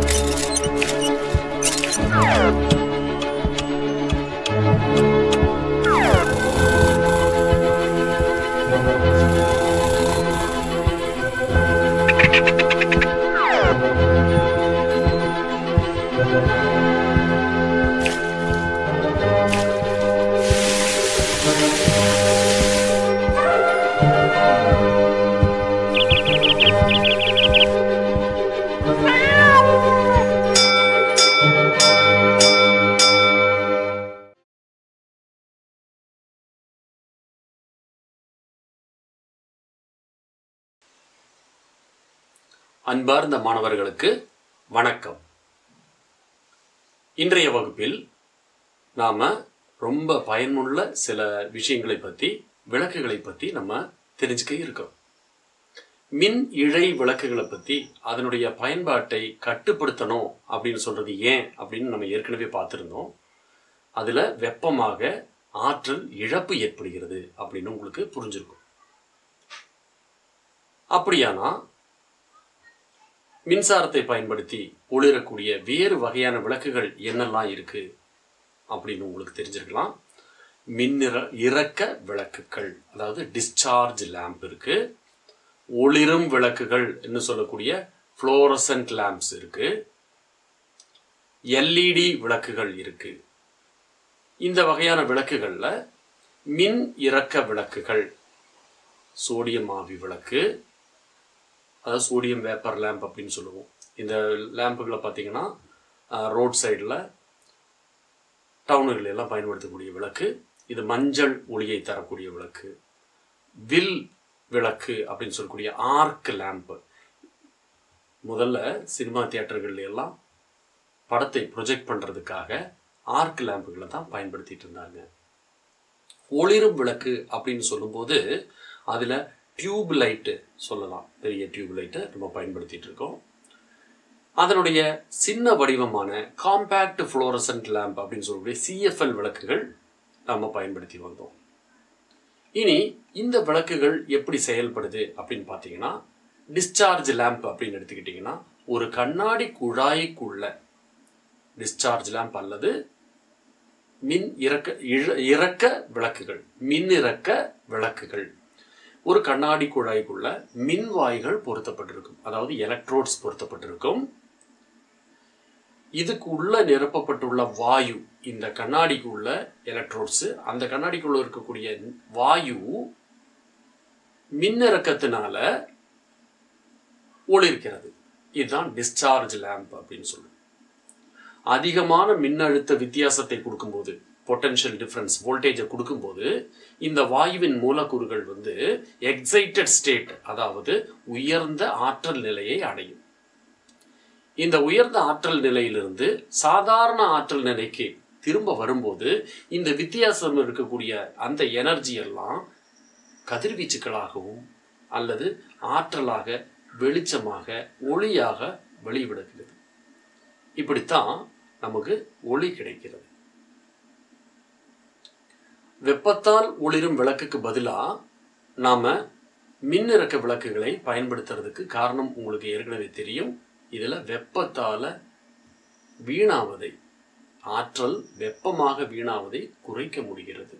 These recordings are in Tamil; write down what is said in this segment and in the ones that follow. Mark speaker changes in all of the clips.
Speaker 1: அன்பார்ந்த மாணவர்களுக்கு வணக்கம் இன்றைய வகுப்பில் நாம ரொம்ப பயனுள்ள சில விஷயங்களை பத்தி விளக்குகளை பத்தி நம்ம தெரிஞ்சுக்க இருக்கோம் மின் இழை விளக்குகளை பத்தி அதனுடைய பயன்பாட்டை கட்டுப்படுத்தணும் அப்படின்னு சொல்றது ஏன் அப்படின்னு நம்ம ஏற்கனவே பார்த்திருந்தோம் அதுல வெப்பமாக ஆற்றல் இழப்பு ஏற்படுகிறது அப்படின்னு உங்களுக்கு புரிஞ்சிருக்கும் அப்படியானா மின்சாரத்தை பயன்படுத்தி ஒளிரக்கூடிய வேறு வகையான விளக்குகள் என்னெல்லாம் இருக்கு அப்படின்னு உங்களுக்கு தெரிஞ்சிருக்கலாம் மின்னிற இறக்க விளக்குகள் அதாவது டிஸ்சார்ஜ் லேம்ப் இருக்கு ஒளிரும் விளக்குகள் என்று சொல்லக்கூடிய ஃப்ளோரசன்ட் லேம்ப்ஸ் இருக்கு எல்இடி விளக்குகள் இருக்கு இந்த வகையான விளக்குகள்ல மின் இறக்க விளக்குகள் சோடியம் ஆவி விளக்கு அதாவது சோடியம் வேப்பர் லேம்ப் அப்படின்னு சொல்லுவோம் இந்த லேம்புகளை பார்த்தீங்கன்னா ரோட் சைடில் டவுனுகள் எல்லாம் பயன்படுத்தக்கூடிய விளக்கு இது மஞ்சள் ஒளியை தரக்கூடிய விளக்கு வில் விளக்கு அப்படின்னு சொல்லக்கூடிய ஆர்க் லேம்ப் முதல்ல சினிமா தியேட்டர்கள்ல எல்லாம் படத்தை ப்ரொஜெக்ட் பண்ணுறதுக்காக ஆர்க் லேம்புகளை தான் பயன்படுத்திட்டு இருந்தாங்க ஒளிரும் விளக்கு அப்படின்னு சொல்லும்போது அதில் டியூப் லைட்டு சொல்லலாம் பெரிய டியூப் லைட்டை நம்ம பயன்படுத்திட்டு இருக்கோம் அதனுடைய சின்ன வடிவமான காம்பேக்ட் ஃப்ளோரசன்ட் லேம்ப் அப்படின்னு சொல்லக்கூடிய சிஎஃப்எல் விளக்குகள் நம்ம பயன்படுத்தி வந்தோம் இனி இந்த விளக்குகள் எப்படி செயல்படுது அப்படின்னு பார்த்தீங்கன்னா டிஸ்சார்ஜ் லேம்ப் அப்படின்னு எடுத்துக்கிட்டிங்கன்னா ஒரு கண்ணாடி குழாய்க்குள்ள டிஸ்சார்ஜ் லேம்ப் அல்லது மின் இறக்க இழ- இறக்க விளக்குகள் மின் இறக்க விளக்குகள் ஒரு கண்ணாடி குழாய்க்குள்ள மின்வாய்கள் பொருத்தப்பட்டிருக்கும் அதாவது எலக்ட்ரோட்ஸ் பொருத்தப்பட்டிருக்கும் இதுக்கு உள்ள நிரப்பப்பட்டுள்ள வாயு இந்த கண்ணாடிக்கு உள்ள எலக்ட்ரோட்ஸ் அந்த கண்ணாடிக்குள்ள இருக்கக்கூடிய வாயு மின்னிறக்கத்தினால ஒளிர்கிறது இதுதான் டிஸ்சார்ஜ் லேம்ப் அப்படின்னு சொல்லுவோம் அதிகமான மின்னழுத்த வித்தியாசத்தை கொடுக்கும்போது பொட்டன்ஷியல் டிஃபரன்ஸ் வோல்டேஜை கொடுக்கும்போது இந்த வாயுவின் மூலக்கூறுகள் வந்து எக்ஸைட்டட் ஸ்டேட் அதாவது உயர்ந்த ஆற்றல் நிலையை அடையும் இந்த உயர்ந்த ஆற்றல் நிலையிலிருந்து சாதாரண ஆற்றல் நிலைக்கு திரும்ப வரும்போது இந்த வித்தியாசம் இருக்கக்கூடிய அந்த எனர்ஜி எல்லாம் கதிர்வீச்சுக்களாகவும் அல்லது ஆற்றலாக வெளிச்சமாக ஒளியாக வெளிவிடுகிறது இப்படித்தான் நமக்கு ஒளி கிடைக்கிறது வெப்பத்தால் ஒளிரும் விளக்குக்கு பதிலா நாம மின்னிறக்க விளக்குகளை பயன்படுத்துறதுக்கு காரணம் உங்களுக்கு ஏற்கனவே தெரியும் இதுல வெப்பத்தால வீணாவதை ஆற்றல் வெப்பமாக வீணாவதை குறைக்க முடிகிறது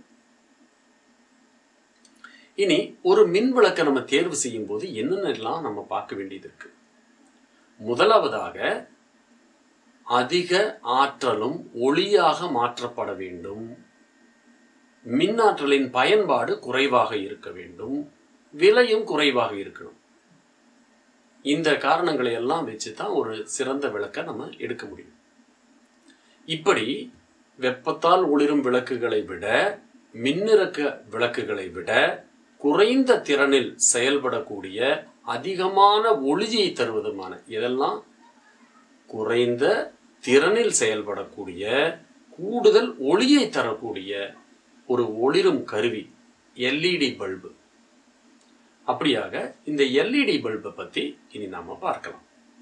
Speaker 1: இனி ஒரு மின் விளக்கை நம்ம தேர்வு செய்யும் போது என்னென்னலாம் நம்ம பார்க்க வேண்டியது இருக்கு முதலாவதாக அதிக ஆற்றலும் ஒளியாக மாற்றப்பட வேண்டும் மின்னாற்றலின் பயன்பாடு குறைவாக இருக்க வேண்டும் விலையும் குறைவாக இருக்கணும் இந்த காரணங்களை எல்லாம் வச்சு தான் ஒரு சிறந்த விளக்கை நம்ம எடுக்க முடியும் இப்படி வெப்பத்தால் ஒளிரும் விளக்குகளை விட மின்னிறக்க விளக்குகளை விட குறைந்த திறனில் செயல்படக்கூடிய அதிகமான ஒளியை தருவதுமான இதெல்லாம் குறைந்த திறனில் செயல்படக்கூடிய கூடுதல் ஒளியை தரக்கூடிய ஒரு ஒளிரும் கருவி எல்இடி பல்பு அப்படியாக இந்த எல்இடி பல்பை பத்தி இனி நாம பார்க்கலாம்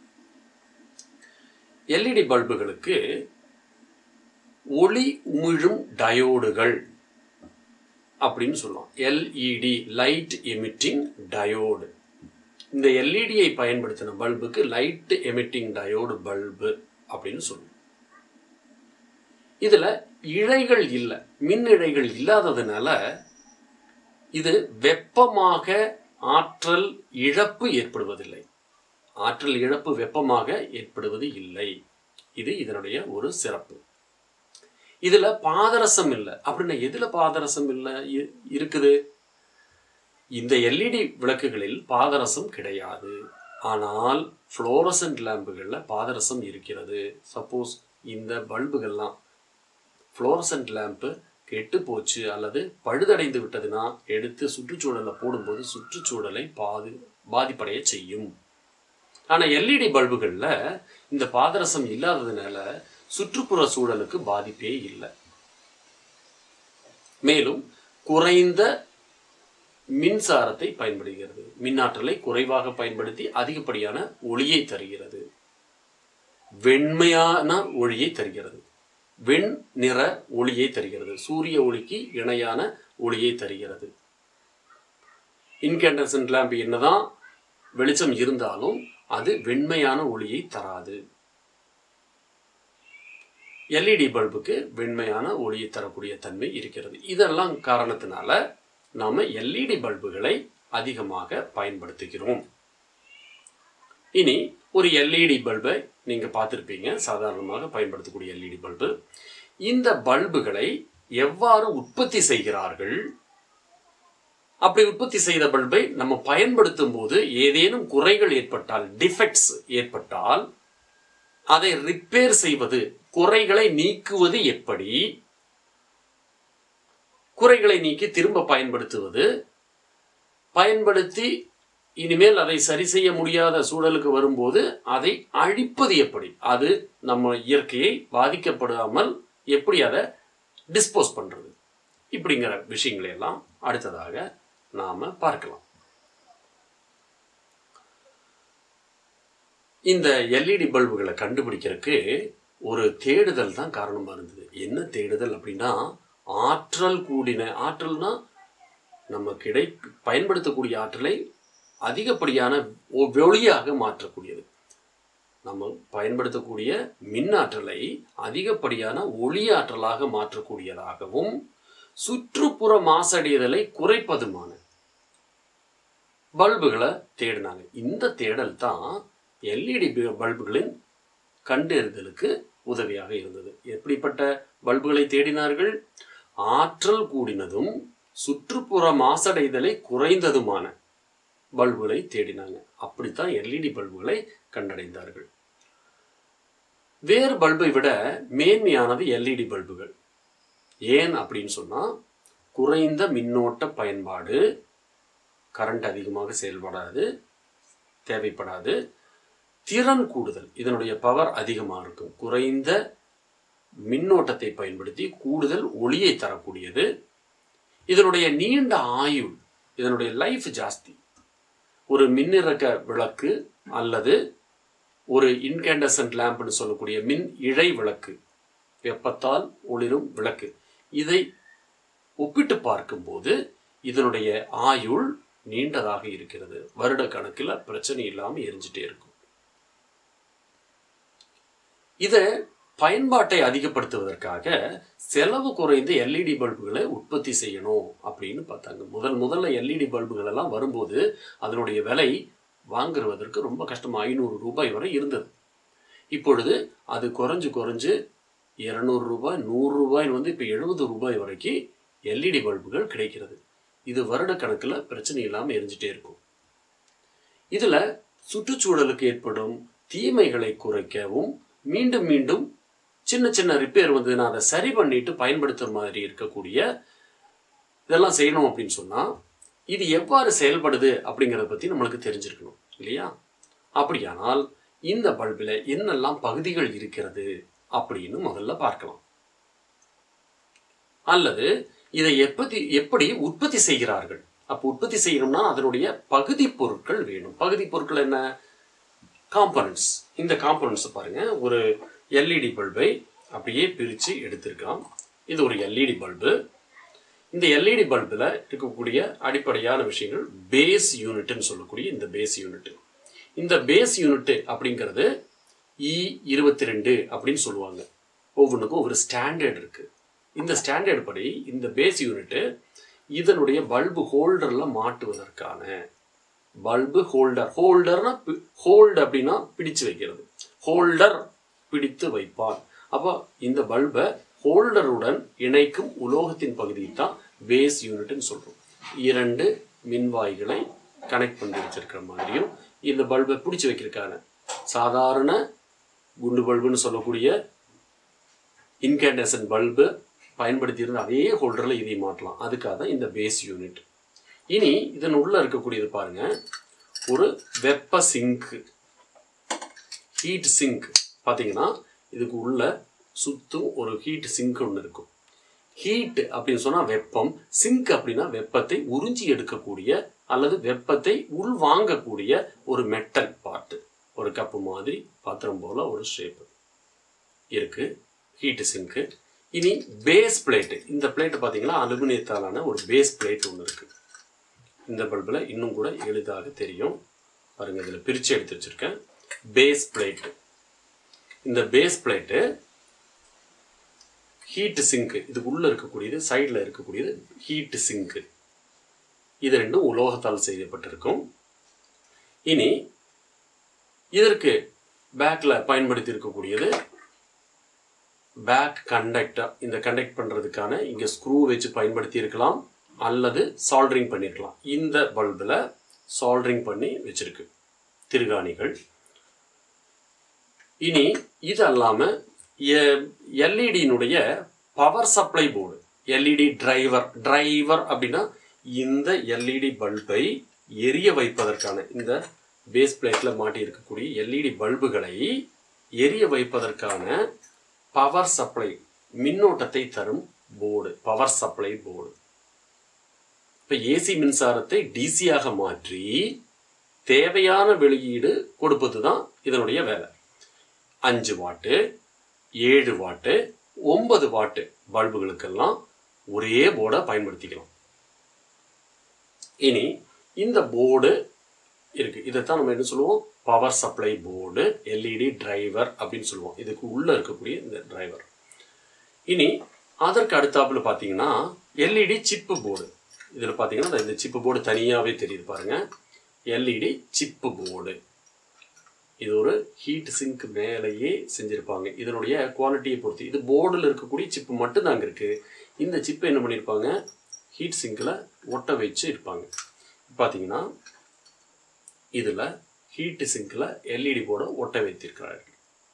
Speaker 1: எல்இடி பல்புகளுக்கு ஒளி உமிழும் டயோடுகள் அப்படின்னு சொல்லுவோம் எல்இடி லைட் எமிட்டிங் டயோடு இந்த எல்இடியை பயன்படுத்தின பல்புக்கு லைட் எமிட்டிங் டயோடு பல்பு அப்படின்னு சொல்லுவோம் இதுல இழைகள் இல்லை மின் இழைகள் இல்லாததுனால இது வெப்பமாக ஆற்றல் இழப்பு ஏற்படுவதில்லை ஆற்றல் இழப்பு வெப்பமாக ஏற்படுவது இல்லை இது இதனுடைய ஒரு சிறப்பு இதுல பாதரசம் இல்லை அப்படின்னா எதுல பாதரசம் இல்லை இ- இருக்குது இந்த எல்இடி விளக்குகளில் பாதரசம் கிடையாது ஆனால் ஃப்ளோரசன்ட் லேம்புகளில் பாதரசம் இருக்கிறது சப்போஸ் இந்த பல்புகள்லாம் ஃப்ளோரசன்ட் லேம்பு கெட்டு போச்சு அல்லது பழுதடைந்து விட்டதுன்னா எடுத்து சுற்றுச்சூழலில் போடும்போது சுற்றுச்சூழலை பாது பாதிப்படைய செய்யும் ஆனால் எல்இடி பல்புகளில் இந்த பாதரசம் இல்லாததுனால சுற்றுப்புற சூழலுக்கு பாதிப்பே இல்லை மேலும் குறைந்த மின்சாரத்தை பயன்படுகிறது மின்னாற்றலை குறைவாக பயன்படுத்தி அதிகப்படியான ஒளியை தருகிறது வெண்மையான ஒளியை தருகிறது வெண் நிற ஒளியை தருகிறது சூரிய ஒளிக்கு இணையான ஒளியை தருகிறது இன்கேண்டசன்ட் லேம்ப் என்னதான் வெளிச்சம் இருந்தாலும் அது வெண்மையான ஒளியை தராது எல்இடி பல்புக்கு வெண்மையான ஒளியை தரக்கூடிய தன்மை இருக்கிறது இதெல்லாம் காரணத்தினால நாம எல்இடி பல்புகளை அதிகமாக பயன்படுத்துகிறோம் இனி ஒரு எல்இடி பல்பை நீங்க பார்த்துருப்பீங்க சாதாரணமாக பயன்படுத்தக்கூடிய எல்இடி பல்பு இந்த பல்புகளை எவ்வாறு உற்பத்தி செய்கிறார்கள் அப்படி உற்பத்தி செய்த பல்பை நம்ம பயன்படுத்தும் போது ஏதேனும் குறைகள் ஏற்பட்டால் டிஃபெக்ட்ஸ் ஏற்பட்டால் அதை ரிப்பேர் செய்வது குறைகளை நீக்குவது எப்படி குறைகளை நீக்கி திரும்ப பயன்படுத்துவது பயன்படுத்தி இனிமேல் அதை சரி செய்ய முடியாத சூழலுக்கு வரும்போது அதை அழிப்பது எப்படி அது நம்ம இயற்கையை பாதிக்கப்படாமல் எப்படி அதை டிஸ்போஸ் பண்றது இப்படிங்கிற விஷயங்களை எல்லாம் அடுத்ததாக நாம பார்க்கலாம் இந்த எல்இடி பல்புகளை கண்டுபிடிக்கிறதுக்கு ஒரு தேடுதல் தான் காரணமா இருந்தது என்ன தேடுதல் அப்படின்னா ஆற்றல் கூடின ஆற்றல்னா நம்ம கிடை பயன்படுத்தக்கூடிய ஆற்றலை அதிகப்படியான ஒ- ஒளியாக மாற்றக்கூடியது நம்ம பயன்படுத்தக்கூடிய மின்னாற்றலை அதிகப்படியான ஒளி ஆற்றலாக மாற்றக்கூடியதாகவும் சுற்றுப்புற மாசடைதலை குறைப்பதுமான பல்புகளை தேடினாங்க இந்த தேடல் தான் எல்இடி பல்புகளின் கண்டறிதலுக்கு உதவியாக இருந்தது எப்படிப்பட்ட பல்புகளை தேடினார்கள் ஆற்றல் கூடினதும் சுற்றுப்புற மாசடைதலை குறைந்ததுமான பல்புகளை தேடினாங்க அப்படித்தான் எல்இடி பல்புகளை கண்டடைந்தார்கள் வேறு பல்பை விட மேன்மையானது எல்இடி பல்புகள் ஏன் அப்படின்னு சொன்னா குறைந்த மின்னோட்ட பயன்பாடு கரண்ட் அதிகமாக செயல்படாது தேவைப்படாது திறன் கூடுதல் இதனுடைய பவர் அதிகமாக இருக்கும் குறைந்த மின்னோட்டத்தை பயன்படுத்தி கூடுதல் ஒளியை தரக்கூடியது இதனுடைய நீண்ட ஆயுள் இதனுடைய லைஃப் ஜாஸ்தி ஒரு மின்னிறக்க விளக்கு அல்லது ஒரு இன்கேண்டசன்ட் லேம்ப்னு சொல்லக்கூடிய மின் இழை விளக்கு வெப்பத்தால் ஒளிரும் விளக்கு இதை ஒப்பிட்டு பார்க்கும்போது இதனுடைய ஆயுள் நீண்டதாக இருக்கிறது வருட கணக்கில் பிரச்சனை இல்லாமல் எரிஞ்சிட்டே இருக்கும் இதை பயன்பாட்டை அதிகப்படுத்துவதற்காக செலவு குறைந்த எல்இடி பல்புகளை உற்பத்தி செய்யணும் அப்படின்னு பார்த்தாங்க முதல் முதல்ல எல்இடி பல்புகள் எல்லாம் வரும்போது அதனுடைய விலை வாங்குவதற்கு ரொம்ப கஷ்டம் ஐநூறு ரூபாய் வரை இருந்தது இப்பொழுது அது குறைஞ்சு குறைஞ்சு இருநூறு ரூபாய் நூறு ரூபாய் வந்து இப்போ எழுபது ரூபாய் வரைக்கும் எல்இடி பல்புகள் கிடைக்கிறது இது வருட கணக்கில் பிரச்சனை இல்லாமல் எரிஞ்சிட்டே இருக்கும் இதில் சுற்றுச்சூழலுக்கு ஏற்படும் தீமைகளை குறைக்கவும் மீண்டும் மீண்டும் சின்ன சின்ன ரிப்பேர் வந்ததுன்னா அதை சரி பண்ணிட்டு பயன்படுத்துற மாதிரி இருக்கக்கூடிய இதெல்லாம் செய்யணும் அப்படின்னு சொன்னால் இது எவ்வாறு செயல்படுது அப்படிங்கிறத பற்றி நம்மளுக்கு தெரிஞ்சிருக்கணும் இல்லையா அப்படியானால் இந்த பல்பில் என்னெல்லாம் பகுதிகள் இருக்கிறது அப்படின்னு முதல்ல பார்க்கலாம் அல்லது இதை எப்படி எப்படி உற்பத்தி செய்கிறார்கள் அப்போ உற்பத்தி செய்யணும்னா அதனுடைய பகுதி பொருட்கள் வேணும் பகுதி பொருட்கள் என்ன காம்பனன்ட்ஸ் இந்த காம்பனன்ட்ஸ் பாருங்க ஒரு எல்இடி பல்பை அப்படியே பிரித்து எடுத்திருக்கலாம் இது ஒரு எல்இடி பல்பு இந்த எல்இடி பல்பில் இருக்கக்கூடிய அடிப்படையான விஷயங்கள் பேஸ் யூனிட்னு சொல்லக்கூடிய இந்த பேஸ் யூனிட் இந்த பேஸ் யூனிட் அப்படிங்கிறது இ இருபத்தி ரெண்டு அப்படின்னு சொல்லுவாங்க ஒவ்வொன்றுக்கும் ஒரு ஸ்டாண்டர்ட் இருக்கு இந்த ஸ்டாண்டர்ட் படி இந்த பேஸ் யூனிட் இதனுடைய பல்பு ஹோல்டரில் மாட்டுவதற்கான பல்பு ஹோல்டர் ஹோல்டர்னா ஹோல்டு அப்படின்னா பிடிச்சு வைக்கிறது ஹோல்டர் பிடித்து வைப்பான் அப்போ இந்த பல்பை ஹோல்டருடன் இணைக்கும் உலோகத்தின் பகுதியை தான் பேஸ் யூனிட்னு சொல்றோம் இரண்டு மின்வாய்களை கனெக்ட் பண்ணி வச்சிருக்கிற மாதிரியும் இந்த பல்பை பிடிச்சு வைக்கிறதுக்கான சாதாரண குண்டு பல்புன்னு சொல்லக்கூடிய இன்கேண்டேசன் பல்பு பயன்படுத்தி இருந்த அதே ஹோல்டரில் இதை மாட்டலாம் அதுக்காக தான் இந்த பேஸ் யூனிட் இனி இதன் உள்ள இருக்கக்கூடியது பாருங்க ஒரு வெப்ப சிங்க் ஹீட் சிங்க் பார்த்தீங்கன்னா இதுக்கு உள்ள சுத்தும் ஒரு ஹீட் சிங்க் ஒன்று இருக்கும் ஹீட் அப்படின்னு சொன்னால் வெப்பம் சிங்க் அப்படின்னா வெப்பத்தை உறிஞ்சி எடுக்கக்கூடிய அல்லது வெப்பத்தை உள் வாங்கக்கூடிய ஒரு மெட்டல் பார்ட்டு ஒரு கப்பு மாதிரி பாத்திரம் போல ஒரு ஷேப் இருக்கு ஹீட் சிங்க்கு இனி பேஸ் பிளேட்டு இந்த பிளேட் பார்த்தீங்கன்னா அலுமினியத்தாலான ஒரு பேஸ் பிளேட் ஒன்று இருக்கு இந்த பல்பில் இன்னும் கூட எளிதாக தெரியும் பாருங்க இதில் பிரித்து எடுத்து வச்சிருக்கேன் பேஸ் பிளேட்டு இந்த பேஸ் பிளேட்டு ஹீட் சிங்க்கு இதுக்கு உள்ள இருக்கக்கூடியது சைடில் இருக்கக்கூடியது ஹீட் சிங்க்கு இது ரெண்டும் உலோகத்தால் செய்யப்பட்டிருக்கும் இனி இதற்கு பேக்கில் பயன்படுத்தி இருக்கக்கூடியது பேக் கண்டக்டர் இந்த கண்டக்ட் பண்ணுறதுக்கான இங்கே ஸ்க்ரூ வச்சு பயன்படுத்தி இருக்கலாம் அல்லது சால்ட்ரிங் பண்ணியிருக்கலாம் இந்த பல்பில் சால்ட்ரிங் பண்ணி வச்சிருக்கு திருகாணிகள் இனி இது அல்லாமல் எல்இடியினுடைய power supply board LED driver driver அப்படின்னா இந்த எல்இடி பல்பை எரிய வைப்பதற்கான இந்த பேஸ் பிளேட்டில் மாட்டி இருக்கக்கூடிய எல்இடி பல்புகளை எரிய வைப்பதற்கான பவர் சப்ளை மின்னோட்டத்தை தரும் போர்டு பவர் சப்ளை போர்டு இப்போ ஏசி மின்சாரத்தை டிசியாக மாற்றி தேவையான வெளியீடு கொடுப்பது தான் இதனுடைய வேலை அஞ்சு வாட்டு ஏழு வாட்டு ஒன்பது வாட்டு பல்புகளுக்கெல்லாம் ஒரே போர்டை பயன்படுத்திக்கலாம் இனி இந்த போர்டு இருக்கு இதைத்தான் நம்ம என்ன சொல்லுவோம் power supply board LED driver அப்படின்னு சொல்லுவோம் இதுக்கு உள்ள இருக்கக்கூடிய இந்த டிரைவர் இனி அதற்கு அடுத்தாப்புல பார்த்தீங்கன்னா எல்இடி சிப்பு போர்டு இதில் பார்த்தீங்கன்னா இந்த சிப்பு போர்டு தனியாகவே தெரியுது பாருங்க எல்இடி சிப்பு போர்டு இது ஒரு ஹீட் சிங்க் மேலேயே செஞ்சுருப்பாங்க இதனுடைய குவாலிட்டியை பொறுத்து இது போர்டில் இருக்கக்கூடிய சிப்பு மட்டும் தாங்க இருக்கு இந்த சிப்பை என்ன பண்ணியிருப்பாங்க ஹீட் சிங்கில் ஒட்ட வச்சு இருப்பாங்க பார்த்தீங்கன்னா இதில் ஹீட் சிங்கில் எல்இடி போர்டை ஒட்ட வைத்திருக்கிறார்கள்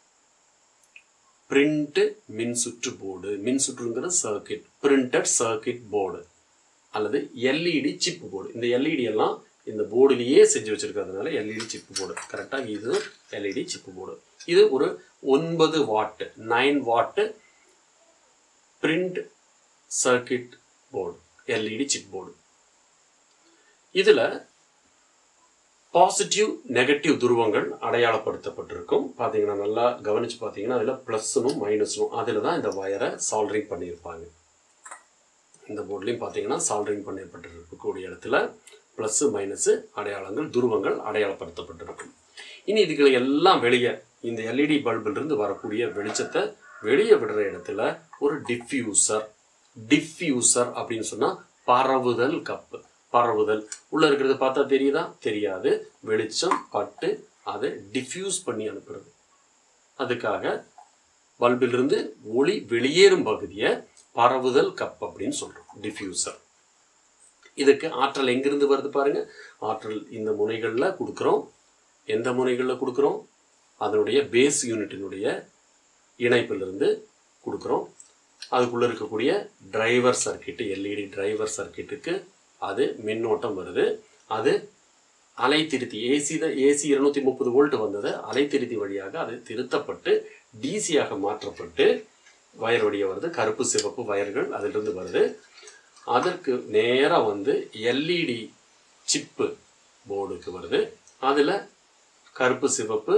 Speaker 1: பிரிண்ட் மின் சுற்று போர்டு மின் சுற்றுங்கிறது சர்க்கிட் பிரிண்டட் சர்க்கிட் போர்டு அல்லது எல்இடி சிப் போர்டு இந்த எல்இடி எல்லாம் இந்த போர்டுலேயே செஞ்சு வச்சிருக்கிறதுனால எல்இடி சிப் போர்டு கரெக்டாக இது எல்இடி சிப் போர்டு இது ஒரு ஒன்பது watt nine watt print circuit board LED chip board இதில் பாசிட்டிவ் நெகட்டிவ் துருவங்கள் அடையாளப்படுத்தப்பட்டிருக்கும் பார்த்தீங்கன்னா நல்லா கவனிச்சு பார்த்தீங்கன்னா அதில் ப்ளஸ்ஸும் மைனஸும் அதில் தான் இந்த வயரை சால்ட்ரிங் பண்ணியிருப்பாங்க இந்த போர்ட்லையும் பார்த்தீங்கன்னா சால்ட்ரிங் பண்ணப்பட்டிருக்கக்கூடிய இடத்துல ப்ளஸ்ஸு மைனஸு அடையாளங்கள் துருவங்கள் அடையாளப்படுத்தப்பட்டிருக்கும் இனி இதுகளை எல்லாம் வெளியே இந்த எல்இடி பல்பிலிருந்து வரக்கூடிய வெளிச்சத்தை வெளியே விடுற இடத்துல ஒரு டிஃப்யூசர் டிஃப்யூசர் அப்படின்னு சொன்னால் பரவுதல் கப்பு பரவுதல் உள்ள இருக்கிறது பார்த்தா தெரியுதா தெரியாது வெளிச்சம் பட்டு அதை டிஃப்யூஸ் பண்ணி அனுப்புறது அதுக்காக பல்பிலிருந்து ஒளி வெளியேறும் பகுதியை பரவுதல் கப் அப்படின்னு சொல்றோம் டிஃப்யூசர் இதுக்கு ஆற்றல் எங்கிருந்து வருது பாருங்க ஆற்றல் இந்த முனைகளில் கொடுக்குறோம் எந்த முனைகளில் கொடுக்குறோம் அதனுடைய பேஸ் யூனிட்டினுடைய இணைப்பிலிருந்து கொடுக்குறோம் அதுக்குள்ளே இருக்கக்கூடிய டிரைவர் சர்க்கிட்டு எல்இடி டிரைவர் சர்க்கிட்டுக்கு அது மின்னோட்டம் வருது அது அலைத்திருத்தி ஏசி தான் ஏசி இருநூத்தி முப்பது வோல்ட் வந்தது அலைத்திருத்தி வழியாக அது திருத்தப்பட்டு டிசியாக மாற்றப்பட்டு வயர் வழியாக வருது கருப்பு சிவப்பு வயர்கள் அதிலிருந்து வருது அதற்கு நேராக வந்து எல்இடி சிப்பு போர்டுக்கு வருது அதில் கருப்பு சிவப்பு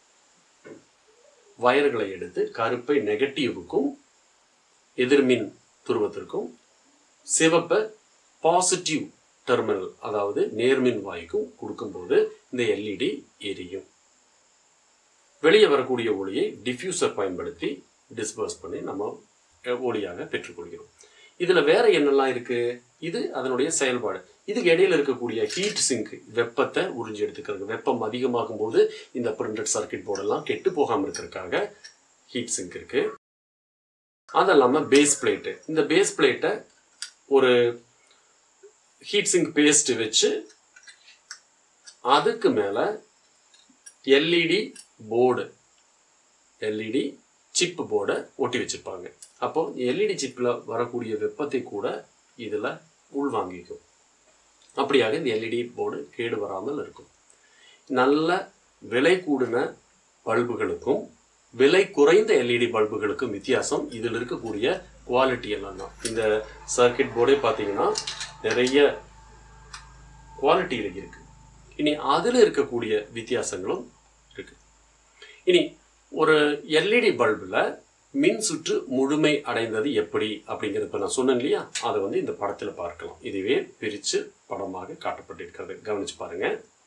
Speaker 1: வயர்களை எடுத்து கருப்பை நெகட்டிவுக்கும் எதிர்மின் துருவத்திற்கும் சிவப்பை பாசிட்டிவ் டெர்மினல் அதாவது நேர்மின் வாய்க்கும் கொடுக்கும்போது இந்த எல்இடி எரியும் வெளியே வரக்கூடிய ஒளியை டிஃப்யூசர் பயன்படுத்தி டிஸ்பர்ஸ் பண்ணி நம்ம ஒளியாக பெற்றுக்கொள்கிறோம் இதுல வேற என்னெல்லாம் இருக்கு இது அதனுடைய செயல்பாடு இதுக்கு இடையில இருக்கக்கூடிய ஹீட் சிங்க் வெப்பத்தை உறிஞ்சி எடுத்துக்கிறது வெப்பம் அதிகமாகும் போது இந்த பிரிண்டட் சர்க்கிட் போர்டெல்லாம் கெட்டு போகாம இருக்கிறதுக்காக ஹீட் சிங்க் இருக்கு அது இல்லாமல் பேஸ் பிளேட்டு இந்த பேஸ் பிளேட்டை ஒரு ஹீட் சிங்க் பேஸ்ட் வச்சு அதுக்கு மேலே எல்இடி போர்டு எல்இடி சிப் போர்டை ஒட்டி வச்சிருப்பாங்க அப்போ எல்இடி சிப்பில் வரக்கூடிய வெப்பத்தை கூட இதில் உள்வாங்கிக்கும் அப்படியாக இந்த எல்இடி போர்டு கேடு வராமல் இருக்கும் நல்ல விலை கூடின பல்புகளுக்கும் விலை குறைந்த எல்இடி பல்புகளுக்கும் வித்தியாசம் இதில் இருக்கக்கூடிய குவாலிட்டி எல்லாம் தான் இந்த சர்க்கிட் போர்டே பார்த்தீங்கன்னா நிறைய குவாலிட்டி இருக்கு இனி அதில் இருக்கக்கூடிய வித்தியாசங்களும் இருக்கு இனி ஒரு எல்இடி பல்பில் மின் சுற்று முழுமை அடைந்தது எப்படி அப்படிங்கிறது இப்போ நான் சொன்னேன் இல்லையா அதை வந்து இந்த படத்தில் பார்க்கலாம் இதுவே பிரித்து படமாக காட்டப்பட்டிருக்கிறது கவனிச்சு பாருங்க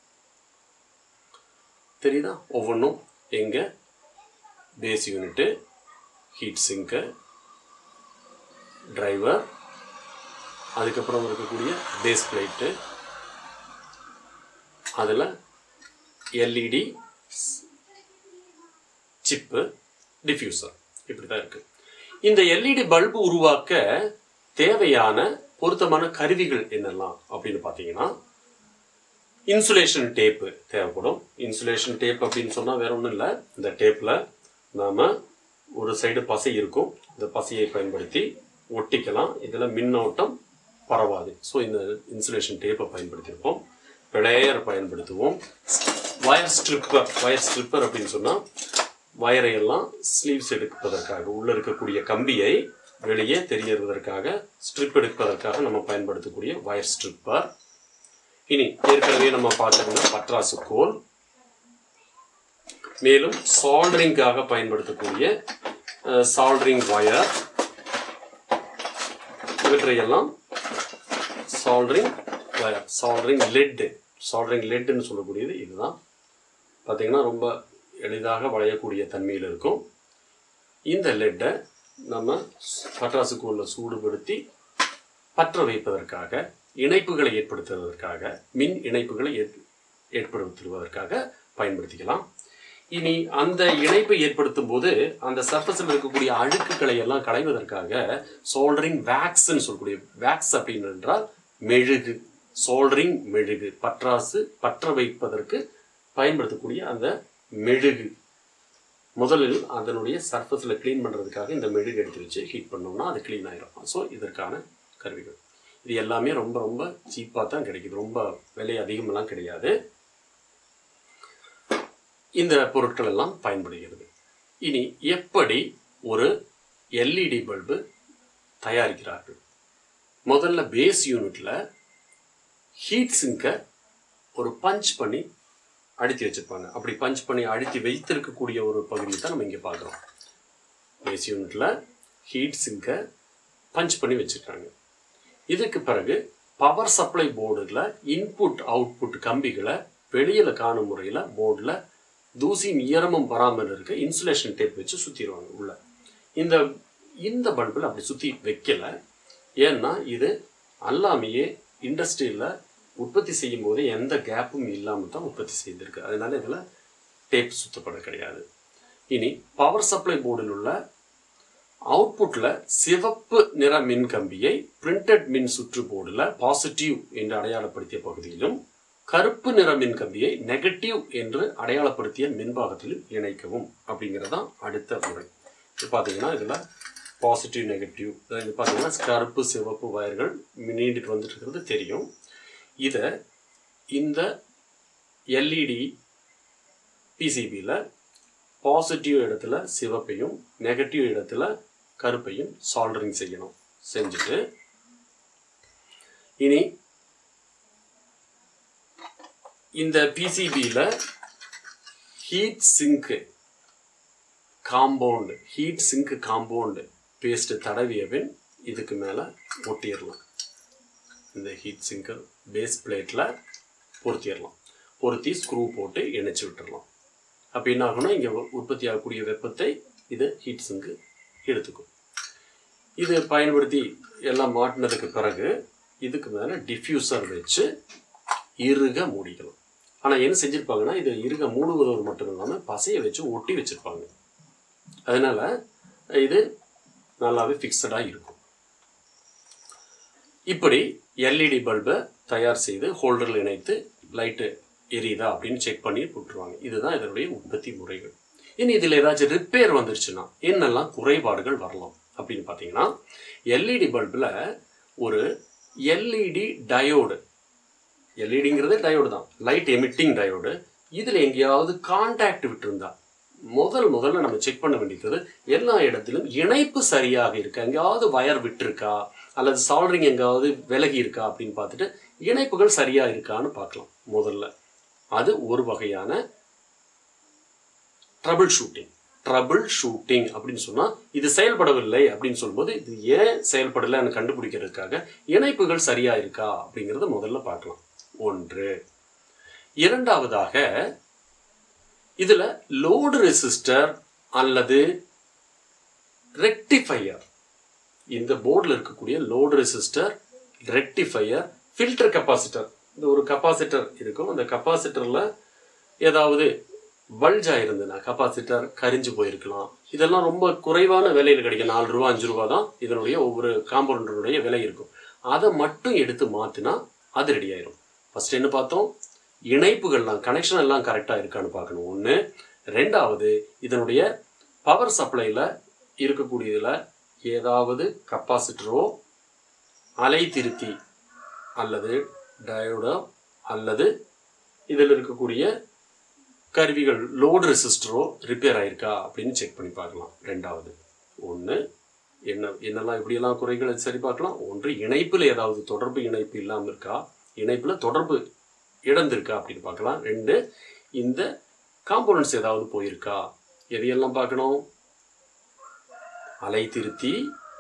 Speaker 1: தெரியுதா ஒவ்வொன்றும் எங்க base unit heat sink driver அதுக்கப்புறம் இருக்கக்கூடிய பேஸ் பிளேட்டு அதில் எல்இடி சிப்பு டிஃப்யூசர் இப்படி தான் இருக்கு இந்த எல்இடி பல்பு உருவாக்க தேவையான பொருத்தமான கருவிகள் என்னெல்லாம் அப்படின்னு பார்த்தீங்கன்னா இன்சுலேஷன் டேப்பு தேவைப்படும் இன்சுலேஷன் டேப் அப்படின்னு சொன்னால் வேற ஒன்றும் இல்லை இந்த டேப்பில் நாம் ஒரு சைடு பசை இருக்கும் இந்த பசையை பயன்படுத்தி ஒட்டிக்கலாம் இதில் மின்னோட்டம் பரவாது ஸோ இந்த இன்சுலேஷன் டேப்பை பயன்படுத்தியிருப்போம் பிளேயர் பயன்படுத்துவோம் வயர் ஸ்ட்ரிப்பர் வயர் ஸ்ட்ரிப்பர் அப்படின்னு சொன்னால் வயரை எல்லாம் ஸ்லீவ்ஸ் எடுப்பதற்காக உள்ள இருக்கக்கூடிய கம்பியை வெளியே தெரியறதற்காக ஸ்ட்ரிப் எடுப்பதற்காக நம்ம பயன்படுத்தக்கூடிய வயர் ஸ்ட்ரிப்பர் இனி ஏற்கனவே நம்ம பார்த்தோம்னா பட்ராசு கோல் மேலும் சால்டரிங்காக பயன்படுத்தக்கூடிய சால்டரிங் வயர் இவற்றையெல்லாம் soldering wire soldering lead soldering லெட்டுன்னு சொல்லக்கூடியது இதுதான் பார்த்தீங்கன்னா ரொம்ப எளிதாக வளையக்கூடிய தன்மையில் இருக்கும் இந்த லெட்டை நம்ம பட்டாசு கோலில் சூடுபடுத்தி பற்ற வைப்பதற்காக இணைப்புகளை ஏற்படுத்துவதற்காக மின் இணைப்புகளை ஏற்படுத்துவதற்காக பயன்படுத்திக்கலாம் இனி அந்த இணைப்பை ஏற்படுத்தும் போது அந்த சர்ஃபஸில் இருக்கக்கூடிய அழுக்குகளை எல்லாம் களைவதற்காக சோல்டரிங் வேக்ஸ்ன்னு சொல்லக்கூடிய வேக்ஸ் அப்படின்னு என்றால் மெழுகு சோல்டரிங் மெழுகு பற்றாசு பற்ற வைப்பதற்கு பயன்படுத்தக்கூடிய அந்த மெழுகு முதலில் அதனுடைய சர்ஃபஸில் க்ளீன் பண்ணுறதுக்காக இந்த மெழுகு எடுத்து வச்சு ஹீட் பண்ணோம்னா அது க்ளீன் ஆயிரும் ஸோ இதற்கான கருவிகள் இது எல்லாமே ரொம்ப ரொம்ப சீப்பாக தான் கிடைக்குது ரொம்ப விலை அதிகமெல்லாம் கிடையாது இந்த பொருட்கள் எல்லாம் பயன்படுகிறது இனி எப்படி ஒரு எல்இடி பல்பு தயாரிக்கிறார்கள் முதல்ல பேஸ் யூனிட்ல ஹீட் சிங்கை ஒரு பஞ்ச் பண்ணி அழுத்தி வச்சிருப்பாங்க அப்படி பஞ்ச் பண்ணி அழுத்தி வைத்திருக்கக்கூடிய ஒரு பகுதியை தான் நம்ம இங்கே பார்க்குறோம் பேஸ் யூனிட்ல ஹீட் சிங்கை பஞ்ச் பண்ணி வச்சிருக்காங்க இதுக்கு பிறகு பவர் சப்ளை போர்டில் இன்புட் அவுட்புட் கம்பிகளை வெளியில் காணும் முறையில் போர்டில் தூசியும் ஈரமும் வராமல் இருக்க இன்சுலேஷன் டேப் வச்சு சுற்றிடுவாங்க உள்ள இந்த இந்த பல்பில் அப்படி சுற்றி வைக்கல ஏன்னா இது அல்லாமையே இண்டஸ்ட்ரியில் உற்பத்தி செய்யும் போது எந்த கேப்பும் இல்லாமல் தான் உற்பத்தி செய்திருக்கு அதனால இதில் டேப் சுத்தப்பட கிடையாது இனி பவர் சப்ளை போர்டில் உள்ள அவுட்புட்டில் சிவப்பு நிற மின் கம்பியை பிரிண்டட் மின் சுற்று போர்டில் பாசிட்டிவ் என்று அடையாளப்படுத்திய பகுதியிலும் கருப்பு நிற மின் கம்பியை நெகட்டிவ் என்று அடையாளப்படுத்திய மின்பாகத்திலும் இணைக்கவும் அப்படிங்கிறதான் அடுத்த முறை இப்போ பார்த்தீங்கன்னா இதில் பாசிட்டிவ் நெகட்டிவ் இது பார்த்தீங்கன்னா கருப்பு சிவப்பு வயர்கள் நீண்டுட்டு வந்துட்டு இருக்கிறது தெரியும் இதை இந்த எல்இடி பிசிபியில் பாசிட்டிவ் இடத்துல சிவப்பையும் நெகட்டிவ் இடத்துல கருப்பையும் சால்டரிங் செய்யணும் செஞ்சுட்டு இனி இந்த பிசிபியில் heat sink compound heat sink compound paste தடவிய பின் இதுக்கு மேலே ஒட்டிடலாம் இந்த ஹீட் சிங்கர் பேஸ் பிளேட்டில் பொருத்திடலாம் பொருத்தி ஸ்க்ரூ போட்டு இணைச்சி விட்டுறலாம் அப்போ என்ன ஆகும்னா இங்கே உற்பத்தி ஆகக்கூடிய வெப்பத்தை இது ஹீட் சிங்கு எடுத்துக்கும் இது பயன்படுத்தி எல்லாம் மாட்டினதுக்கு பிறகு இதுக்கு மேலே டிஃப்யூசர் வச்சு இறுக மூடிக்கலாம் ஆனால் என்ன செஞ்சுருப்பாங்கன்னா இது இறுக மூடுவதோடு மட்டும் இல்லாமல் பசையை வச்சு ஒட்டி வச்சுருப்பாங்க அதனால இது நல்லாவே ஃபிக்ஸடாக இருக்கும் இப்படி எல்இடி பல்பை தயார் செய்து ஹோல்டரில் இணைத்து லைட்டு எரியுதா அப்படின்னு செக் பண்ணி விட்டுருவாங்க இதுதான் இதனுடைய உற்பத்தி முறைகள் இனி இதில் ஏதாச்சும் ரிப்பேர் வந்துருச்சுன்னா என்னெல்லாம் குறைபாடுகள் வரலாம் அப்படின்னு பார்த்தீங்கன்னா எல்இடி பல்பில் ஒரு எல்இடி டயோடு எல்இடிங்கிறது டயோடு தான் லைட் எமிட்டிங் டயோடு இதில் எங்கேயாவது கான்டாக்ட் விட்டுருந்தா முதல் முதல்ல நம்ம செக் பண்ண வேண்டியது எல்லா இடத்திலும் இணைப்பு சரியாக இருக்கா எங்கேயாவது வயர் விட்டுருக்கா அல்லது சால்ரிங் எங்காவது விலகி இருக்கா அப்படின்னு பார்த்துட்டு இணைப்புகள் சரியா இருக்கான்னு பார்க்கலாம் முதல்ல அது ஒரு வகையான ட்ரபிள் ஷூட்டிங் ட்ரபிள் ஷூட்டிங் அப்படின்னு சொன்னா இது செயல்படவில்லை அப்படின்னு சொல்லும்போது இது ஏன் செயல்படலைன்னு கண்டுபிடிக்கிறதுக்காக இணைப்புகள் சரியா இருக்கா அப்படிங்கிறத முதல்ல பார்க்கலாம் ஒன்று இரண்டாவதாக இதுல லோடு ரெசிஸ்டர் அல்லது ரெக்டிஃபையர் இந்த போர்டில் இருக்கக்கூடிய load resistor rectifier filter capacitor இந்த ஒரு கெப்பாசிட்டர் இருக்கும் அந்த கெப்பாசிட்டர்ல ஏதாவது பல்ஜா இருந்ததுன்னா கெப்பாசிட்டர் கரிஞ்சு போயிருக்கலாம் இதெல்லாம் ரொம்ப குறைவான விலையில் கிடைக்கும் நாலு ரூபா அஞ்சு ரூபா தான் இதனுடைய ஒவ்வொரு காம்பவுண்டருடைய விலை இருக்கும் அதை மட்டும் எடுத்து மாற்றினா அது ரெடி ஆயிரும் ஃபர்ஸ்ட் என்ன பார்த்தோம் இணைப்புகள்லாம் கனெக்ஷன் எல்லாம் கரெக்டாக இருக்கான்னு பார்க்கணும் ஒன்று ரெண்டாவது இதனுடைய பவர் சப்ளையில் இருக்கக்கூடியதில் ஏதாவது கப்பாசிட்டரோ அலை திருத்தி அல்லது டயோடோ அல்லது இதில் இருக்கக்கூடிய கருவிகள் லோடு ரெசிஸ்டரோ ரிப்பேர் ஆயிருக்கா அப்படின்னு செக் பண்ணி பார்க்கலாம் ரெண்டாவது ஒன்று என்ன என்னெல்லாம் இப்படியெல்லாம் குறைகளை சரி பார்க்கலாம் ஒன்று இணைப்பில் ஏதாவது தொடர்பு இணைப்பு இல்லாமல் இருக்கா இணைப்பில் தொடர்பு இழந்திருக்கா அப்படின்னு பார்க்கலாம் ரெண்டு இந்த காம்போனன்ட்ஸ் ஏதாவது போயிருக்கா எதையெல்லாம் பார்க்கணும் அலை திருத்தி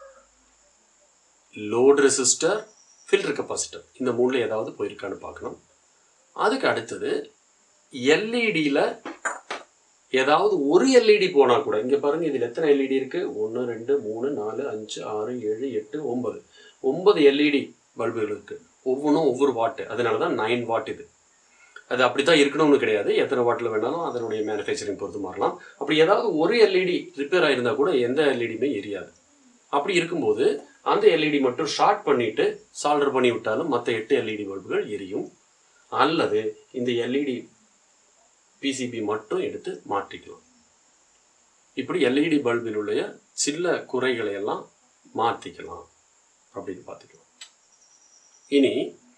Speaker 1: லோட் ரெசிஸ்டர் ஃபில்டர் கெப்பாசிட்டர் இந்த மூணில் ஏதாவது போயிருக்கான்னு பார்க்கணும் அதுக்கு அடுத்தது எல்இடியில் ஏதாவது ஒரு எல்இடி போனால் கூட இங்கே பாருங்க இதில் எத்தனை எல்இடி இருக்கு ஒன்று ரெண்டு மூணு நாலு அஞ்சு ஆறு ஏழு எட்டு ஒன்பது ஒன்பது எல்இடி பல்புகள் இருக்கு ஒவ்வொன்றும் ஒவ்வொரு வாட்டு அதனால தான் நைன் வாட் இது அது அப்படி தான் இருக்கணும்னு கிடையாது எத்தனை வாட்டில் வேணாலும் அதனுடைய மேனுஃபேக்சரிங் பொறுத்து மாறலாம் அப்படி ஏதாவது ஒரு எல்இடி ரிப்பேர் ஆயிருந்தா கூட எந்த எல்இடியுமே எரியாது அப்படி இருக்கும்போது அந்த எல்இடி மட்டும் ஷார்ட் பண்ணிட்டு சால்டர் பண்ணி விட்டாலும் மற்ற எட்டு எல்இடி பல்புகள் எரியும் அல்லது இந்த எல்இடி பிசிபி மட்டும் எடுத்து மாற்றிக்கலாம் இப்படி எல்இடி பல்பில் உள்ள சில குறைகளை எல்லாம் மாற்றிக்கலாம் அப்படின்னு பார்த்துக்கலாம் இனி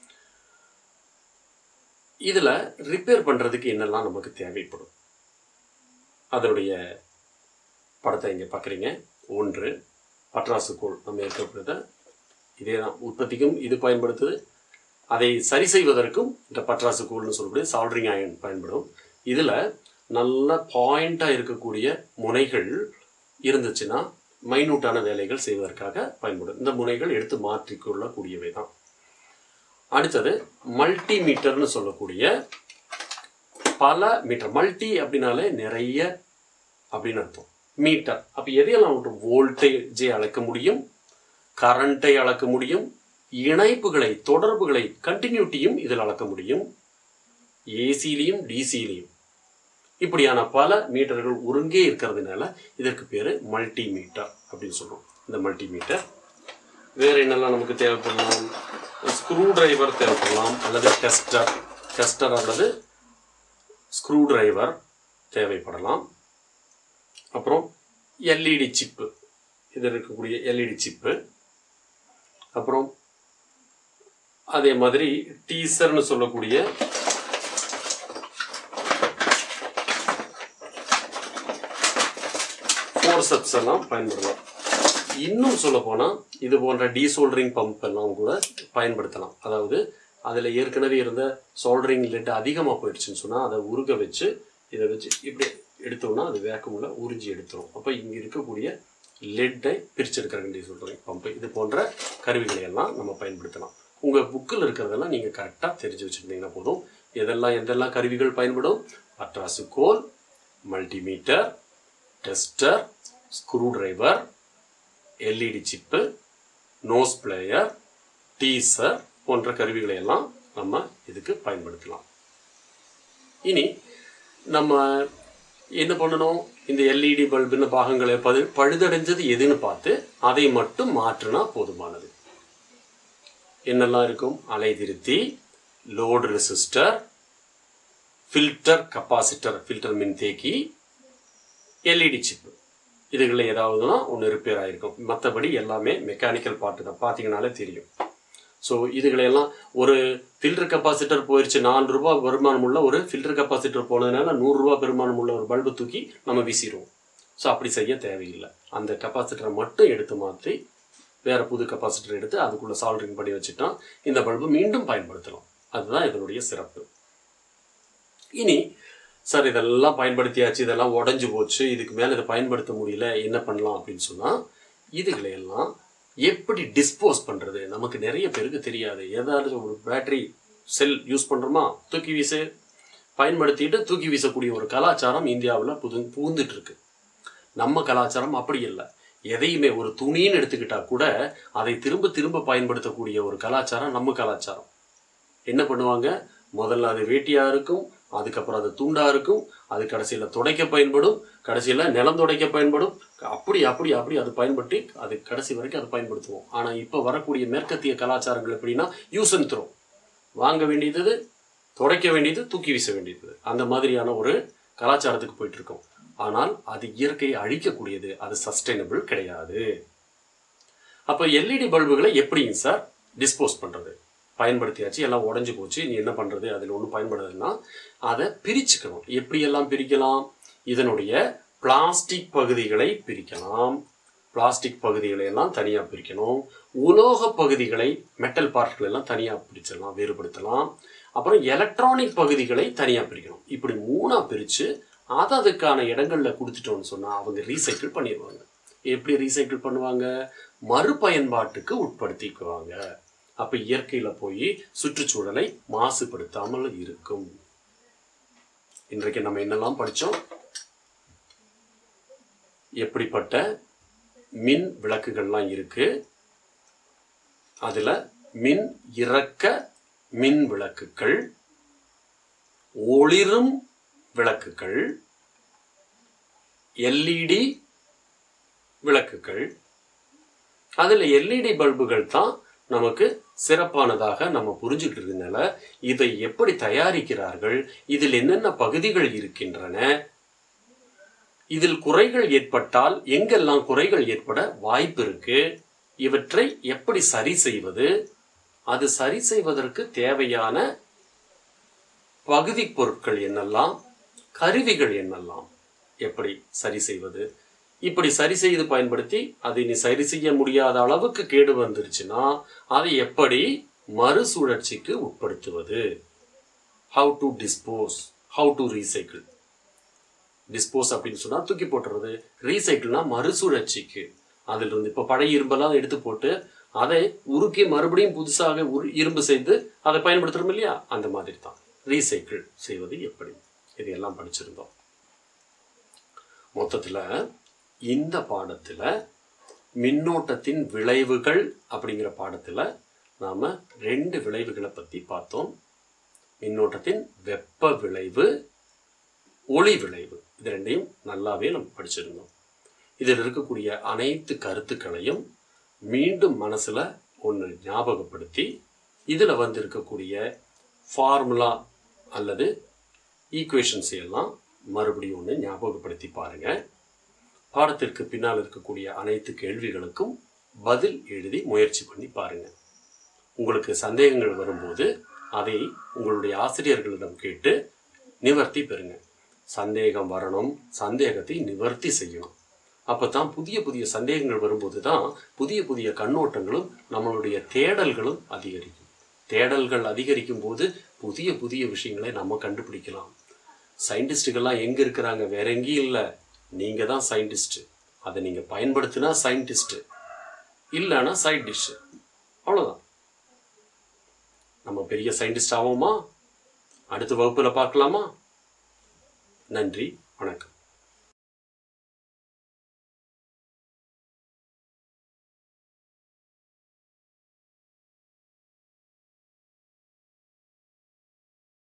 Speaker 1: இதில் ரிப்பேர் பண்ணுறதுக்கு என்னெல்லாம் நமக்கு தேவைப்படும் அதனுடைய படத்தை இங்கே பார்க்குறீங்க ஒன்று பட்ராசு கோல் நம்ம ஏற்கப்படுத்த இதே தான் உற்பத்திக்கும் இது பயன்படுத்துது அதை சரி செய்வதற்கும் இந்த பட்ராசு கோல்னு சொல்லக்கூடிய சால்ட்ரிங் அயன் பயன்படும் இதில் நல்ல பாயிண்டாக இருக்கக்கூடிய முனைகள் இருந்துச்சுன்னா மைனூட்டான வேலைகள் செய்வதற்காக பயன்படும் இந்த முனைகள் எடுத்து மாற்றிக்கொள்ளக்கூடியவை தான் அடுத்தது மல்டி மீட்டர்னு சொல்லக்கூடிய பல மீட்டர் மல்டி அப்படின்னாலே நிறைய அப்படின்னு அர்த்தம் மீட்டர் அப்போ எதையெல்லாம் விட்டு வோல்டேஜை அளக்க முடியும் கரண்ட்டை அளக்க முடியும் இணைப்புகளை தொடர்புகளை கண்டினியூட்டியும் இதில் அளக்க முடியும் ஏசிலையும் டிசிலையும் இப்படியான பல மீட்டர்கள் ஒருங்கே இருக்கிறதுனால இதற்கு பேர் மல்டி மீட்டர் அப்படின்னு சொல்றோம் இந்த மல்டி மீட்டர் வேற என்னெல்லாம் நமக்கு தேவைப்படலாம் ஸ்க்ரூ டிரைவர் தேவைப்படலாம் அல்லது டெஸ்டர் டெஸ்டர் அல்லது ஸ்க்ரூ டிரைவர் தேவைப்படலாம் அப்புறம் எல்இடி சிப்பு இதில் இருக்கக்கூடிய எல்இடி சிப்பு அப்புறம் அதே மாதிரி டீசர்னு சொல்லக்கூடிய ஃபோர்சப்ஸ் எல்லாம் பயன்படலாம் இன்னும் சொல்ல போனால் இது போன்ற டீசோல்டரிங் பம்ப் எல்லாம் கூட பயன்படுத்தலாம் அதாவது அதில் ஏற்கனவே இருந்த சோல்டரிங் லெட் அதிகமாக போயிடுச்சுன்னு சொன்னால் அதை உருக வச்சு இதை வச்சு இப்படி எடுத்தோம்னா அது வேக்கமுள்ள உறிஞ்சி எடுத்துரும் அப்போ இங்கே இருக்கக்கூடிய லெட்டை பிரிச்செடுக்கிற கண்டி சொல்கிறேன் பம்பு இது போன்ற கருவிகளை எல்லாம் நம்ம பயன்படுத்தலாம் உங்கள் புக்கில் இருக்கிறதெல்லாம் நீங்கள் கரெக்டாக தெரிஞ்சு வச்சுருந்தீங்கன்னா போதும் எதெல்லாம் எதெல்லாம் கருவிகள் பயன்படும் பற்றாசுக்கோல் multimeter tester screwdriver LED chip nose plier tweezer போன்ற கருவிகளை எல்லாம் நம்ம இதுக்கு பயன்படுத்தலாம் இனி நம்ம என்ன பண்ணணும் இந்த எல்இடி பல்புன்னு பாகங்களை பது பழுதடைஞ்சது எதுன்னு பார்த்து அதை மட்டும் மாற்றினா போதுமானது என்னெல்லாம் இருக்கும் அலைதிருத்தி load resistor filter capacitor filter மின்தேக்கி எல்இடி சிப்பு இதுகளில் ஏதாவதுனா ஒன்று ரிப்பேர் ஆகிருக்கும் மற்றபடி எல்லாமே மெக்கானிக்கல் பார்ட்டு தான் பார்த்தீங்கனாலே தெரியும் ஸோ இதுகளையெல்லாம் ஒரு ஃபில்டர் கெப்பாசிட்டர் போயிடுச்சு நாலு ரூபா வருமானம் உள்ள ஒரு ஃபில்டர் கெப்பாசிட்டர் போனதுனால நூறுரூவா பெருமானம் உள்ள ஒரு பல்பு தூக்கி நம்ம வீசிடுவோம் ஸோ அப்படி செய்ய தேவையில்லை அந்த கெப்பாசிட்டரை மட்டும் எடுத்து மாற்றி வேறு புது கெப்பாசிட்டர் எடுத்து அதுக்குள்ளே சால்ட்ரிங் பண்ணி வச்சுட்டா இந்த பல்பு மீண்டும் பயன்படுத்தலாம் அதுதான் இதனுடைய சிறப்பு இனி சார் இதெல்லாம் பயன்படுத்தியாச்சு இதெல்லாம் உடஞ்சி போச்சு இதுக்கு மேலே இதை பயன்படுத்த முடியல என்ன பண்ணலாம் அப்படின்னு சொன்னால் இதுகளையெல்லாம் எப்படி டிஸ்போஸ் பண்ணுறது நமக்கு நிறைய பேருக்கு தெரியாது ஏதாவது ஒரு பேட்டரி செல் யூஸ் பண்ணுறோமா தூக்கி வீசு பயன்படுத்திட்டு தூக்கி வீசக்கூடிய ஒரு கலாச்சாரம் இந்தியாவில் புது புகுந்துட்டு இருக்கு நம்ம கலாச்சாரம் அப்படி இல்லை எதையுமே ஒரு துணின்னு எடுத்துக்கிட்டா கூட அதை திரும்ப திரும்ப பயன்படுத்தக்கூடிய ஒரு கலாச்சாரம் நம்ம கலாச்சாரம் என்ன பண்ணுவாங்க முதல்ல அது வேட்டியா இருக்கும் அதுக்கப்புறம் அது துண்டா இருக்கும் அது கடைசியில் துடைக்க பயன்படும் கடைசியில் நிலம் துடைக்க பயன்படும் அப்படி அப்படி அப்படி அது பயன்படுத்தி அது கடைசி வரைக்கும் அதை பயன்படுத்துவோம் ஆனால் இப்போ வரக்கூடிய மேற்கத்திய கலாச்சாரங்கள் எப்படின்னா யூஸ் அண்ட் த்ரோ வாங்க வேண்டியது துடைக்க வேண்டியது தூக்கி வீச வேண்டியது அந்த மாதிரியான ஒரு கலாச்சாரத்துக்கு போயிட்டு இருக்கோம் ஆனால் அது இயற்கையை அழிக்கக்கூடியது அது சஸ்டைனபிள் கிடையாது அப்போ எல்இடி பல்புகளை எப்படிங்க சார் டிஸ்போஸ் பண்ணுறது பயன்படுத்தியாச்சு எல்லாம் உடஞ்சி போச்சு நீ என்ன பண்ணுறது அதில் ஒன்றும் பயன்படுதுன்னா அதை பிரிச்சுக்கணும் எப்படியெல்லாம் பிரிக்கலாம் இதனுடைய பிளாஸ்டிக் பகுதிகளை பிரிக்கலாம் பிளாஸ்டிக் பகுதிகளை எல்லாம் தனியாக பிரிக்கணும் உலோக பகுதிகளை மெட்டல் பார்ட்கள் எல்லாம் தனியாக பிரிச்சிடலாம் வேறுபடுத்தலாம் அப்புறம் எலக்ட்ரானிக் பகுதிகளை தனியாக பிரிக்கணும் இப்படி மூணாக பிரித்து அதை அதுக்கான இடங்களில் கொடுத்துட்டோம்னு சொன்னால் அவங்க ரீசைக்கிள் பண்ணிடுவாங்க எப்படி ரீசைக்கிள் பண்ணுவாங்க மறுபயன்பாட்டுக்கு உட்படுத்திக்குவாங்க அப்போ இயற்கையில் போய் சுற்றுச்சூழலை மாசுபடுத்தாமல் இருக்கும் இன்றைக்கு நம்ம என்னெல்லாம் படித்தோம் எப்படிப்பட்ட மின் விளக்குகள்லாம் இருக்கு அதுல மின் இறக்க மின் விளக்குகள் ஒளிரும் விளக்குகள் எல்இடி விளக்குகள் அதுல எல்இடி பல்புகள் தான் நமக்கு சிறப்பானதாக நம்ம புரிஞ்சுக்கிட்டு இருந்தனால இதை எப்படி தயாரிக்கிறார்கள் இதில் என்னென்ன பகுதிகள் இருக்கின்றன இதில் குறைகள் ஏற்பட்டால் எங்கெல்லாம் குறைகள் ஏற்பட வாய்ப்பு இருக்கு இவற்றை எப்படி சரி செய்வது அது சரி செய்வதற்கு தேவையான பகுதி பொருட்கள் என்னெல்லாம் கருவிகள் என்னெல்லாம் எப்படி சரி செய்வது இப்படி சரி செய்து பயன்படுத்தி அதை நீ சரி செய்ய முடியாத அளவுக்கு கேடு வந்துருச்சுன்னா அதை எப்படி மறுசுழற்சிக்கு உட்படுத்துவது how to dispose how to recycle dispose அப்படின்னு சொன்னா தூக்கி போட்டுறது ரீசைக்கிள்னா மறுசுழற்சிக்கு அதில் இருந்து இப்போ பழைய இரும்பெல்லாம் எடுத்து போட்டு அதை உருக்கி மறுபடியும் புதுசாக உரு இரும்பு செய்து அதை பயன்படுத்துறோம் இல்லையா அந்த மாதிரி தான் ரீசைக்கிள் செய்வது எப்படி இது எல்லாம் படிச்சிருந்தோம் மொத்தத்தில் இந்த பாடத்தில் மின்னோட்டத்தின் விளைவுகள் அப்படிங்கிற பாடத்தில் நாம் ரெண்டு விளைவுகளை பற்றி பார்த்தோம் மின்னோட்டத்தின் வெப்ப விளைவு ஒளி விளைவு இது ரெண்டையும் நல்லாவே நம்ம படிச்சிருந்தோம் இதில் இருக்கக்கூடிய அனைத்து கருத்துக்களையும் மீண்டும் மனசில் ஒன்று ஞாபகப்படுத்தி இதில் வந்து இருக்கக்கூடிய ஃபார்முலா அல்லது ஈக்குவேஷன்ஸ் எல்லாம் மறுபடியும் ஒன்று ஞாபகப்படுத்தி பாருங்க பாடத்திற்கு பின்னால் இருக்கக்கூடிய அனைத்து கேள்விகளுக்கும் பதில் எழுதி முயற்சி பண்ணி பாருங்க உங்களுக்கு சந்தேகங்கள் வரும்போது அதை உங்களுடைய ஆசிரியர்களிடம் கேட்டு நிவர்த்தி பெறுங்க சந்தேகம் வரணும் சந்தேகத்தை நிவர்த்தி செய்யணும் அப்போ தான் புதிய புதிய சந்தேகங்கள் வரும்போது தான் புதிய புதிய கண்ணோட்டங்களும் நம்மளுடைய தேடல்களும் அதிகரிக்கும் தேடல்கள் அதிகரிக்கும் போது புதிய புதிய விஷயங்களை நம்ம கண்டுபிடிக்கலாம் சயின்டிஸ்டுகள்லாம் எங்கே இருக்கிறாங்க வேற எங்கேயும் இல்லை நீங்கள் தான் சயின்டிஸ்ட் அதை நீங்கள் பயன்படுத்தினா சயின்டிஸ்ட்டு இல்லைன்னா சைட் டிஷ்ஷு அவ்வளோதான் நம்ம பெரிய சயின்டிஸ்ட் ஆவோமா அடுத்த வகுப்பில் பார்க்கலாமா நன்றி வணக்கம்